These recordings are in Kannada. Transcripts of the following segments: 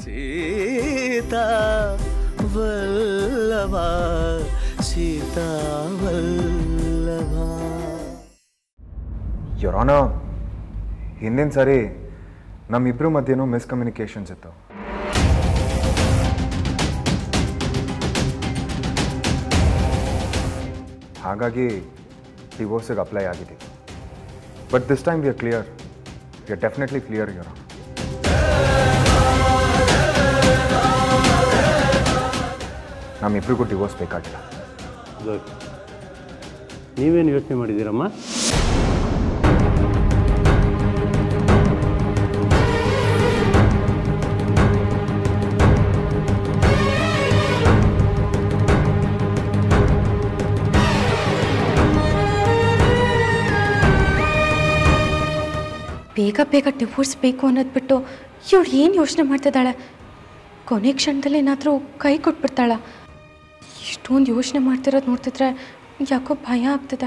ಸೀತಾ ವಲ್ಲಭ ಸೀತಾ ವಲ್ಲಭ ಯೊರಾನ ಹಿಂದಿನ ಸಾರಿ ನಮ್ಮಿಬ್ರು ಮಧ್ಯೇನೋ ಮಿಸ್ಕಮ್ಯುನಿಕೇಶನ್ಸ್ ಇತ್ತು ಹಾಗಾಗಿ ಡಿವೋರ್ಸಿಗೆ ಅಪ್ಲೈ ಆಗಿದೆ but this time we are clear we are definitely clear ಯೊರ ನಮ್ಮಿಬ್ರಿಗೂ ಡಿವೋರ್ಸ್ ಬೇಕಾಗಿಲ್ಲ ಗುಡ್ ನೀವೇನು ಯೋಚನೆ ಮಾಡಿದ್ದೀರಮ್ಮ ಬೇಗ ಬೇಗ ಡಿವೋರ್ಸ್ ಬೇಕು ಅನ್ನೋದು ಬಿಟ್ಟು ಇವಳು ಏನು ಯೋಚನೆ ಮಾಡ್ತಿದ್ದಾಳೆ ಕೊನೆ ಕ್ಷಣದಲ್ಲಿ ಏನಾದರೂ ಕೈ ಕೊಟ್ಬಿಡ್ತಾಳ ಇಷ್ಟೊಂದು ಯೋಚನೆ ಮಾಡ್ತಿರೋದು ನೋಡ್ತಿದ್ರೆ ಯಾಕೋ ಭಯ ಆಗ್ತಿದೆ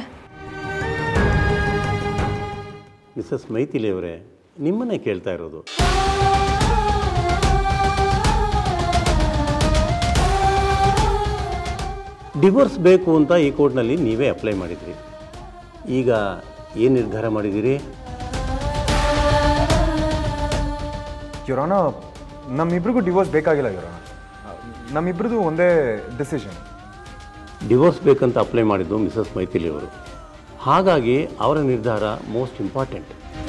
ಮಿಸಸ್ ಮೈಥಿಲಿ ಅವರೇ ನಿಮ್ಮನ್ನೇ ಕೇಳ್ತಾ ಇರೋದು ಡಿವೋರ್ಸ್ ಬೇಕು ಅಂತ ಈ ಕೋರ್ಟ್ನಲ್ಲಿ ನೀವೇ ಅಪ್ಲೈ ಮಾಡಿದ್ರಿ ಈಗ ಏನು ನಿರ್ಧಾರ ಮಾಡಿದ್ದೀರಿ ಯೊರಾನ ನಮ್ಮಿಬ್ರಿಗೂ ಡಿವೋರ್ಸ್ ಬೇಕಾಗಿಲ್ಲ ಯೊರಾನ ನಮ್ಮಿಬ್ರದ್ದು ಒಂದೇ ಡಿಸಿಷನ್ ಡಿವೋರ್ಸ್ ಬೇಕಂತ ಅಪ್ಲೈ ಮಾಡಿದ್ದು ಮಿಸಸ್ ಮೈಥಿಲಿ ಅವರು ಹಾಗಾಗಿ ಅವರ ನಿರ್ಧಾರ ಮೋಸ್ಟ್ ಇಂಪಾರ್ಟೆಂಟ್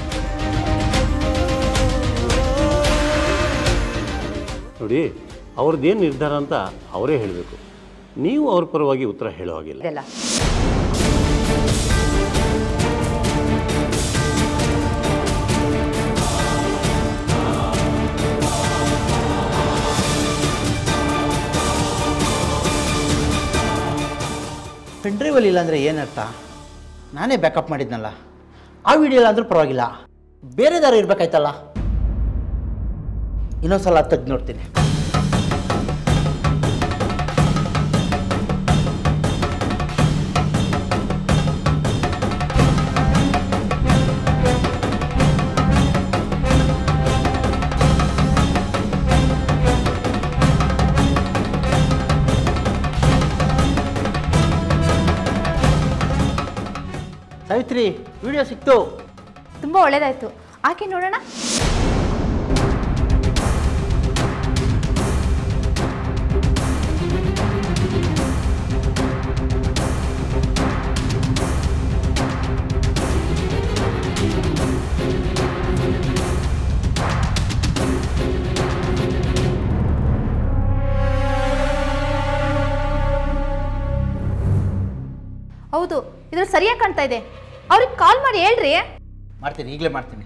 ನೋಡಿ ಅವ್ರದ್ದೇನು ನಿರ್ಧಾರ ಅಂತ ಅವರೇ ಹೇಳಬೇಕು ನೀವು ಅವ್ರ ಪರವಾಗಿ ಉತ್ತರ ಹೇಳೋ ಹಾಗಿಲ್ಲ ಇದೆಲ್ಲ ಪೆನ್ ಡ್ರೈವಲ್ಲಿ ಇಲ್ಲಾಂದರೆ ಏನರ್ಥ ನಾನೇ ಬ್ಯಾಕಪ್ ಮಾಡಿದ್ನಲ್ಲ ಆ ವಿಡಿಯೋ ಇಲ್ಲ ಅಂದ್ರೂ ಪರವಾಗಿಲ್ಲ ಬೇರೆದಾರು ಇರಬೇಕಾಯ್ತಲ್ಲ ಇನ್ನೊಂದ್ಸಲ ತೆಗ್ದು ನೋಡ್ತೀನಿ ಸಾವಿತ್ರಿ ವಿಡಿಯೋ ಸಿಕ್ತು ತುಂಬ ಒಳ್ಳೇದಾಯ್ತು ಆಕೆ ನೋಡೋಣ ಹೌದು ಇದ್ರಲ್ಲಿ ಸರಿಯಾಗಿ ಕಾಣ್ತಾ ಇದೆ ಅವ್ರಿಗೆ ಕಾಲ್ ಮಾಡಿ ಹೇಳ್ರಿ ಮಾಡ್ತೀನಿ ಈಗಲೇ ಮಾಡ್ತೀನಿ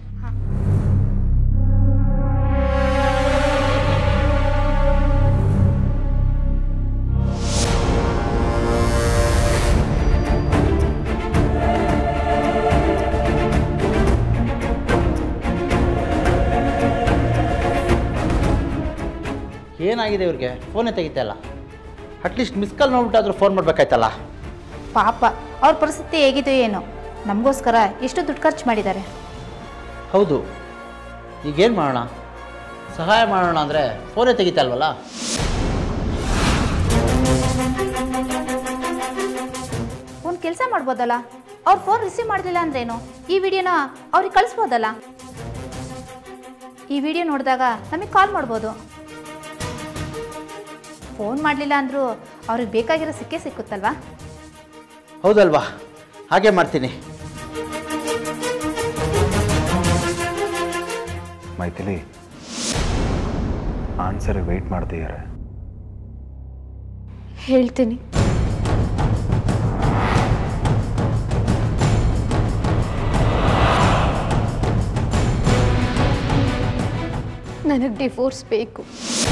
ಏನಾಗಿದೆ ಇವ್ರಿಗೆ ಫೋನೇ ತೆಗಿತಲ್ಲ ಅಟ್ಲೀಸ್ಟ್ ಮಿಸ್ ಕಾಲ್ ನೋಡ್ಬಿಟ್ಟಾದ್ರೂ ಫೋನ್ ಮಾಡಬೇಕಾಯ್ತಲ್ಲ ಪಾಪ ಅವ್ರ ಪರಿಸ್ಥಿತಿ ಹೇಗಿದೆಯೋ ಏನೋ ನಮಗೋಸ್ಕರ ಎಷ್ಟು ದುಡ್ಡು ಖರ್ಚು ಮಾಡಿದ್ದಾರೆ ಹೌದು ಈಗೇನು ಮಾಡೋಣ ಸಹಾಯ ಮಾಡೋಣ ಅಂದರೆ ಫೋನೇ ತೆಗಿತಲ್ವಲ್ಲ ಒಂದು ಕೆಲಸ ಮಾಡ್ಬೋದಲ್ಲ ಅವ್ರ ಫೋನ್ ರಿಸೀವ್ ಮಾಡಲಿಲ್ಲ ಅಂದ್ರೇನು ಈ ವಿಡಿಯೋನ ಅವ್ರಿಗೆ ಕಳಿಸ್ಬೋದಲ್ಲ ಈ ವಿಡಿಯೋ ನೋಡಿದಾಗ ನಮಗೆ ಕಾಲ್ ಮಾಡ್ಬೋದು ಫೋನ್ ಮಾಡಲಿಲ್ಲ ಅಂದರೂ ಅವ್ರಿಗೆ ಬೇಕಾಗಿರೋ ಸಿಕ್ಕೇ ಸಿಕ್ಕುತ್ತಲ್ವಾ ಹೌದಲ್ವಾ ಹಾಗೆ ಮಾಡ್ತೀನಿ ಮೈಥಿಲಿ ಆನ್ಸರ್ ವೆಯ್ಟ್ ಮಾಡ್ತಿದ್ದಾರೆ ಹೇಳ್ತೀನಿ ನನಗೆ ಡಿವೋರ್ಸ್ ಬೇಕು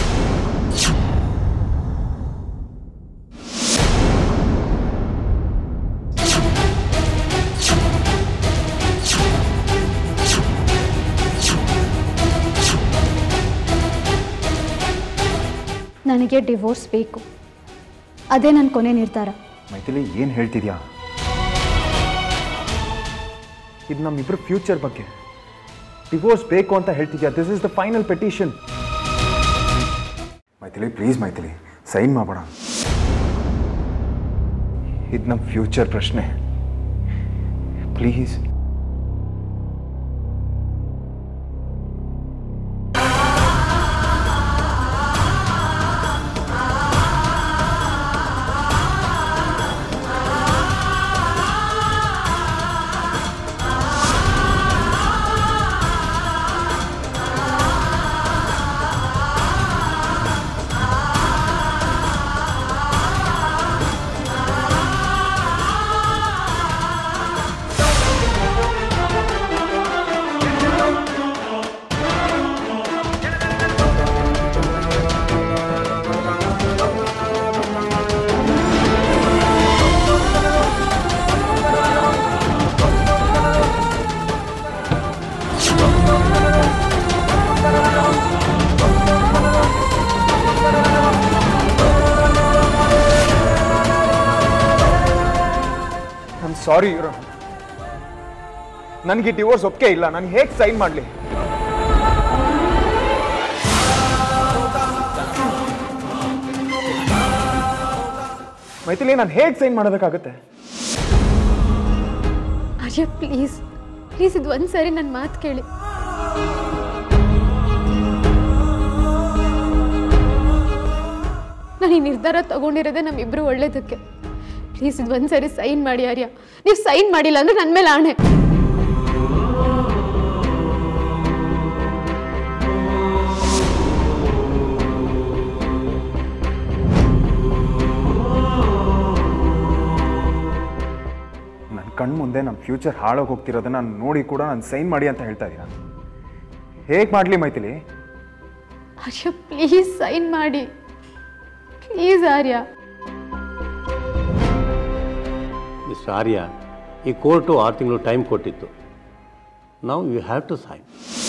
ನನಗೆ ಡಿವೋರ್ಸ್ ಬೇಕು ಅದೇ ನನ್ನ ಕೊನೆ ನಿರ್ಧಾರ ಮೈಥಿಲಿ ಏನು ಹೇಳ್ತಿದ್ಯಾ ಇದು ನಮ್ಮಿಬ್ಬರ ಫ್ಯೂಚರ್ ಬಗ್ಗೆ ಡಿವೋರ್ಸ್ ಬೇಕು ಅಂತ ಹೇಳ್ತಿದ್ಯಾ this is the final petition Maithili please Maithili sign ಮಾಡೋಣ ಇದು ನಮ್ಮ ಫ್ಯೂಚರ್ ಪ್ರಶ್ನೆ ಪ್ಲೀಸ್ ಐಮ್ ಸಾರಿ ಇರೋ ನನಗೆ ಡಿವೋರ್ಸ್ ಒಪ್ಪಿಗೆ ಇಲ್ಲ ನಾನು ಹೇಗೆ ಸೈನ್ ಮಾಡಲಿ ಮೈಥಿಲಿ ನಾನು ಹೇಗೆ ಸೈನ್ ಮಾಡೋದಕ್ಕಾಗುತ್ತೆ ಆರ್ಯ ಪ್ಲೀಸ್ ಪ್ಲೀಸ್ ಇದು ಒಂದು ಸರಿ ನನ್ನ ಮಾತು ಕೇಳಿ ನಾನು ಈ ನಿರ್ಧಾರ ತಗೊಂಡಿರೋದೇ ನಮ್ಮಿಬ್ರು ಒಳ್ಳೇದಕ್ಕೆ ಪ್ಲೀಸ್ ಇದು ಒಂದು ಸರಿ ಸೈನ್ ಮಾಡಿ ಆರ್ಯ ನೀವು ಸೈನ್ ಮಾಡಿಲ್ಲ ಅಂದ್ರೆ ನನ್ನ ಮೇಲೆ ಆಣೆ ನನ್ನ ಕಣ್ಣು ಮುಂದೆ ನಮ್ಮ ಫ್ಯೂಚರ್ ಹಾಳೋಗಿ ಹೋಗ್ತಿರೋದನ್ನ ನಾನು ನೋಡಿ ಕೂಡ ನಾನು ಸೈನ್ ಮಾಡಿ ಅಂತ ಹೇಳ್ತಾ ಇದ್ದೀರಾ ಹೇಗೆ ಮಾಡಲಿ ಮೈಥಿಲಿ ಆರ್ಯ ಪ್ಲೀಸ್ ಸೈನ್ ಮಾಡಿ ಪ್ಲೀಸ್ ಆರ್ಯ ಮಿಸ್ಟರ್ ಆರ್ಯ ಈ ಕೋರ್ಟು ಆರು ತಿಂಗಳು ಟೈಮ್ ಕೊಟ್ಟಿತ್ತು ನಾವು ಯು ಹ್ಯಾವ್ ಟು ಸೈನ್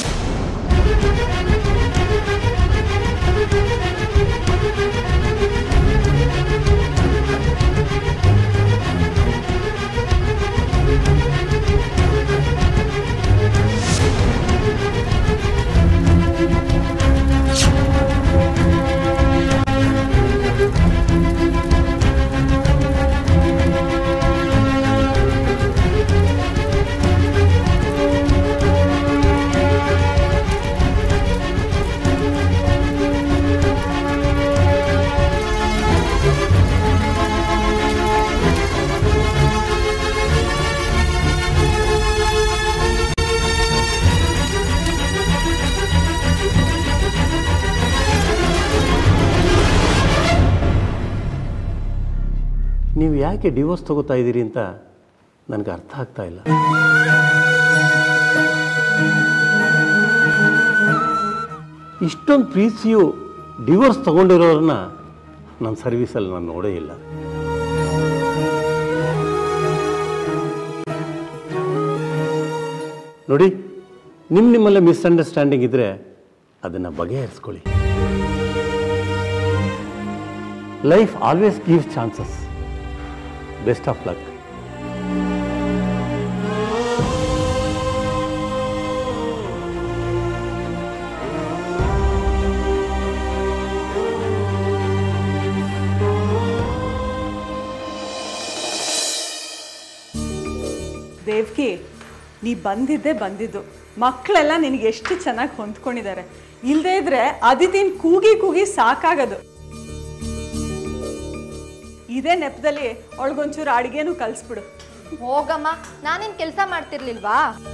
ನೀವು ಯಾಕೆ ಡಿವೋರ್ಸ್ ತಗೋತಾ ಇದ್ದೀರಿ ಅಂತ ನನಗೆ ಅರ್ಥ ಆಗ್ತಾ ಇಲ್ಲ ಇಷ್ಟೊಂದು ಪ್ರೀತಿಯು ಡಿವೋರ್ಸ್ ತಗೊಂಡಿರೋರನ್ನ ನನ್ನ ಸರ್ವೀಸಲ್ಲಿ ನಾನು ನೋಡೇ ಇಲ್ಲ ನೋಡಿ ನಿಮ್ಮ ನಿಮ್ಮಲ್ಲೇ ಮಿಸ್ಅಂಡರ್ಸ್ಟ್ಯಾಂಡಿಂಗ್ ಇದ್ದರೆ ಅದನ್ನು ಬಗೆಹರಿಸ್ಕೊಳ್ಳಿ life always gives chances best of luck Devki ನೀ ಬಂದಿದ್ದೇ ಬಂದಿದ್ದು ಮಕ್ಕಳೆಲ್ಲ ನಿನಗೆ ಎಷ್ಟು ಚೆನ್ನಾಗಿ ಹೊಂದ್ಕೊಂಡಿದ್ದಾರೆ ಇಲ್ಲದೇ ಇದ್ರೆ ಅದಿತಿನ್ ಕೂಗಿ ಕೂಗಿ ಸಾಕಾಗದು ಇದೇ ನೆಪದಲ್ಲಿ ಅವಳಿಗೊಂಚೂರು ಅಡುಗೆನೂ ಕಲಿಸ್ಬಿಡು ಹೋಗಮ್ಮ ನಾನೇನ್ ಕೆಲಸ ಮಾಡ್ತಿರ್ಲಿಲ್ವಾ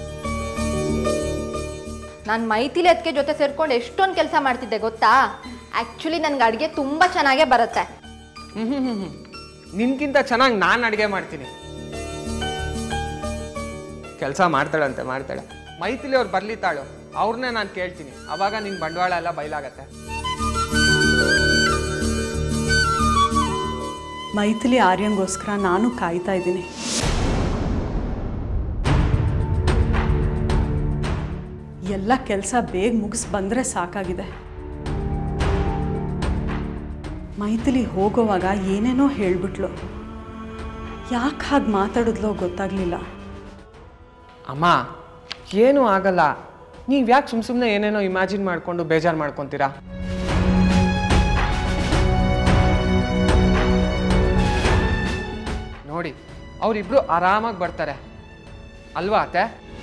ನಾನು ಮೈಥಿಲಿ ಅದಕ್ಕೆ ಜೊತೆ ಸೇರ್ಕೊಂಡು ಎಷ್ಟೊಂದು ಕೆಲಸ ಮಾಡ್ತಿದ್ದೆ ಗೊತ್ತಾ ಆ್ಯಕ್ಚುಲಿ ನನ್ಗೆ ಅಡುಗೆ ತುಂಬ ಚೆನ್ನಾಗೇ ಬರುತ್ತೆ ಹ್ಮ್ ಹ್ಮ್ ಹ್ಮ್ ಹ್ಮ್. ನಿನ್ಗಿಂತ ಚೆನ್ನಾಗಿ ನಾನು ಅಡುಗೆ ಮಾಡ್ತೀನಿ ಕೆಲಸ ಮಾಡ್ತಾಳಂತೆ ಮಾಡ್ತಾಳೆ ಮೈಥಿಲಿ ಅವ್ರು ಬರ್ಲಿ ತಾಳು ಅವ್ರನ್ನೇ ನಾನು ಕೇಳ್ತೀನಿ ಅವಾಗ ನಿನ್ ಬಂಡವಾಳ ಎಲ್ಲ ಬಯಲಾಗತ್ತೆ ಮೈಥಿಲಿ ಆರ್ಯಂಗೋಸ್ಕರ ನಾನು ಕಾಯ್ತಾ ಇದ್ದೀನಿ ಎಲ್ಲ ಕೆಲಸ ಬೇಗ ಮುಗಿಸ್ ಬಂದರೆ ಸಾಕಾಗಿದೆ ಮೈಥಿಲಿ ಹೋಗೋವಾಗ ಏನೇನೋ ಹೇಳ್ಬಿಟ್ಲು ಯಾಕೆ ಹಾಗೆ ಮಾತಾಡಿದ್ಲೋ ಗೊತ್ತಾಗ್ಲಿಲ್ಲ ಅಮ್ಮ ಏನೂ ಆಗಲ್ಲ ನೀವು ಯಾಕೆ ಸುಮ್ ಸುಮ್ಮನೆ ಏನೇನೋ ಇಮ್ಯಾಜಿನ್ ಮಾಡ್ಕೊಂಡು ಬೇಜಾರು ಮಾಡ್ಕೊತೀರಾ ಅವರಿಬ್ರು ಆರಾಮಾಗಿ ಬರ್ತಾರೆ ಅಲ್ವಾ ಅತ್ತೆ